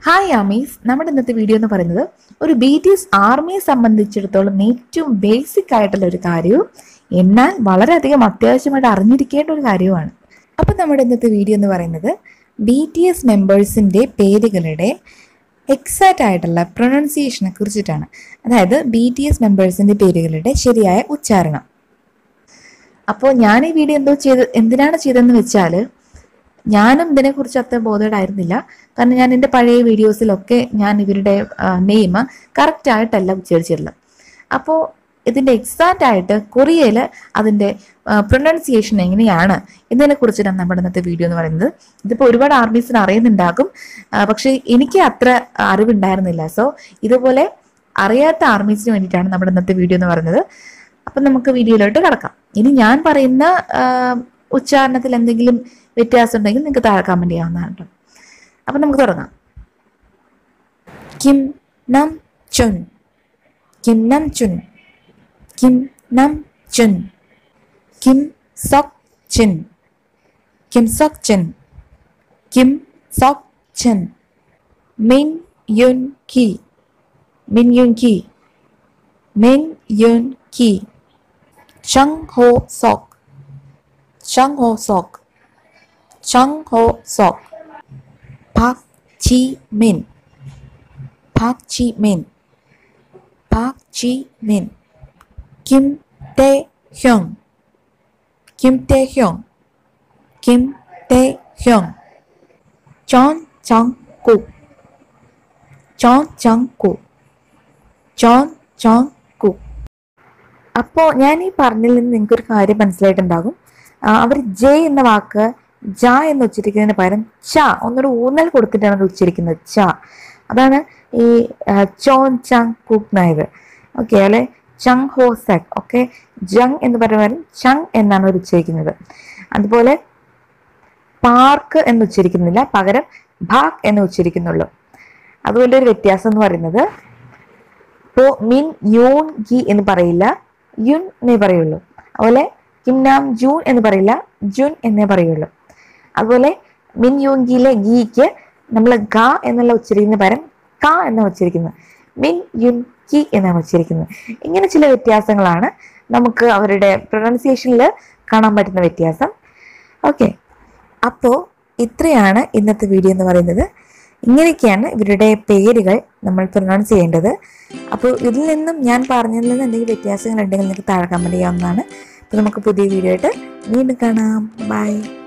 Hi Ami's നമ്മുടെ ഇന്നത്തെ video എന്ന് പറയുന്നത് ഒരു ബി ടി എസ് ആർമിയെ സംബന്ധിച്ചിടത്തോളം ഏറ്റവും ബേസിക് ആയിട്ടുള്ള ഒരു കാര്യവും എന്നാൽ വളരെയധികം അത്യാവശ്യമായിട്ട് അറിഞ്ഞിരിക്കേണ്ട ഒരു കാര്യവുമാണ് അപ്പം നമ്മുടെ ഇന്നത്തെ വീഡിയോ എന്ന് പറയുന്നത് ബി ടി എസ് മെമ്പേഴ്സിൻ്റെ പേരുകളുടെ എക്സാക്റ്റ് ആയിട്ടുള്ള പ്രൊണൗൺസിയേഷനെ കുറിച്ചിട്ടാണ് അതായത് ബി ടി എസ് മെമ്പേഴ്സിൻ്റെ പേരുകളുടെ ശരിയായ ഉച്ചാരണം അപ്പോൾ ഞാൻ ഈ വീഡിയോ എന്തോ ചെയ്ത് എന്തിനാണ് ചെയ്തതെന്ന് വെച്ചാൽ ഞാനും ഇതിനെക്കുറിച്ച് അത്ര ബോധേഡ് ആയിരുന്നില്ല കാരണം ഞാൻ എൻ്റെ പഴയ വീഡിയോസിലൊക്കെ ഞാൻ ഇവരുടെ നെയിം കറക്റ്റ് ആയിട്ടല്ല ഉച്ചരിച്ചിട്ടുള്ളത് അപ്പോൾ ഇതിൻ്റെ എക്സാക്റ്റ് ആയിട്ട് കൊറിയയിൽ അതിൻ്റെ പ്രൊനൗൺസിയേഷൻ എങ്ങനെയാണ് ഇതിനെ കുറിച്ചിട്ടാണ് നമ്മുടെ ഇന്നത്തെ വീഡിയോ എന്ന് പറയുന്നത് ഇതിപ്പോൾ ഒരുപാട് ആർമീസിന് അറിയുന്നുണ്ടാകും ആ, പക്ഷേ എനിക്ക് അത്ര അറിവുണ്ടായിരുന്നില്ല സോ ഇതുപോലെ അറിയാത്ത ആർമീസിന് വേണ്ടിയിട്ടാണ് നമ്മുടെ ഇന്നത്തെ വീഡിയോ എന്ന് പറയുന്നത് അപ്പം നമുക്ക് വീഡിയോയിലോട്ട് കിടക്കാം ഇനി ഞാൻ പറയുന്ന ആ, ഉച്ചാരണത്തിൽ എന്തെങ്കിലും വ്യത്യാസം ഉണ്ടെങ്കിൽ നിങ്ങൾക്ക് താഴെ കമൻറ്റ് ചെയ്യാവുന്നതാണ് കേട്ടോ അപ്പം നമുക്ക് തുടങ്ങാം Kim Nam Joon Kim Nam Joon Kim Nam Joon Kim Seok Jin Kim Seok Jin Kim Seok Jin Min Yoon കി മിൻ യുൻ കി മിൻ യുൻ കി ചങ് Ho Seok Jung Ho Seok Jung Ho Seok Park Chi Min. Park Chi Min. Park Chi Min. Kim Tae Hyung. Kim Tae Hyung. Kim Tae Hyung. Chon Chang Kook. Chon Chang Kook. Chon Chang Kook. അപ്പോൾ ഞാൻ ഈ പറഞ്ഞതിൽ നിന്ന് നിങ്ങൾക്കൊരു കാര്യം മനസ്സിലായിട്ടുണ്ടാകും അവർ J എന്ന വാക്ക് ജ എന്ന് ഉച്ചരിക്കുന്നതിന് പകരം ച ഒന്നൊരു ഊന്നൽ കൊടുത്തിട്ടാണ് അത് ഉച്ചരിക്കുന്നത് ച അതാണ് ഈ ആ, ചോൻ ചങ് കുക്ക് എന്നായത് ഓക്കെ അല്ലെ ചങ് ഹോ സെക് ഓക്കെ ജങ് എന്ന് പറയുന്ന പകരം ചങ് എന്നാണ് അവർ ഉച്ചരിക്കുന്നത് അതുപോലെ പാർക്ക് എന്ന് ഉച്ചരിക്കുന്നില്ല പകരം ഭാഗ് എന്ന് ഉച്ചരിക്കുന്നുള്ളൂ അതുപോലെ ഒരു വ്യത്യാസം എന്ന് പറയുന്നത് ഇപ്പോൾ മിൻ യൂൺ ഗി എന്ന് പറയില്ല യുൻ എന്നേ പറയുള്ളൂ അതുപോലെ കിം നാം ജൂൺ എന്ന് പറയില്ല ജുൻ എന്നേ പറയുള്ളൂ അതുപോലെ മിൻ യൂൺ ഗിയിലെ ഗീക്ക് നമ്മൾ ഗ എന്നുള്ള ഉച്ചരിക്കുന്ന പകരം ക എന്നാണ് ഉച്ചരിക്കുന്നത് മിൻ യുൻ കി എന്നാണ് ഉച്ചരിക്കുന്നത് ഇങ്ങനെ ചില വ്യത്യാസങ്ങളാണ് നമുക്ക് അവരുടെ പ്രൊനൗൺസിയേഷനിൽ കാണാൻ പറ്റുന്ന വ്യത്യാസം ഓക്കെ അപ്പോൾ ഇത്രയാണ് ഇന്നത്തെ വീഡിയോ എന്ന് പറയുന്നത് ഇങ്ങനെയൊക്കെയാണ് ഇവരുടെ പേരുകൾ നമ്മൾ പ്രൊനൗൺസ് ചെയ്യേണ്ടത് അപ്പോൾ ഇതിൽ നിന്നും ഞാൻ പറഞ്ഞതിൽ നിന്ന് എന്തെങ്കിലും വ്യത്യാസങ്ങൾ ഉണ്ടെങ്കിൽ നിങ്ങൾക്ക് താഴെ കമൻറ്റ് ചെയ്യാവുന്നതാണ് അപ്പോൾ നമുക്ക് പുതിയ വീഡിയോ ആയിട്ട് വീണ്ടും കാണാം ബൈ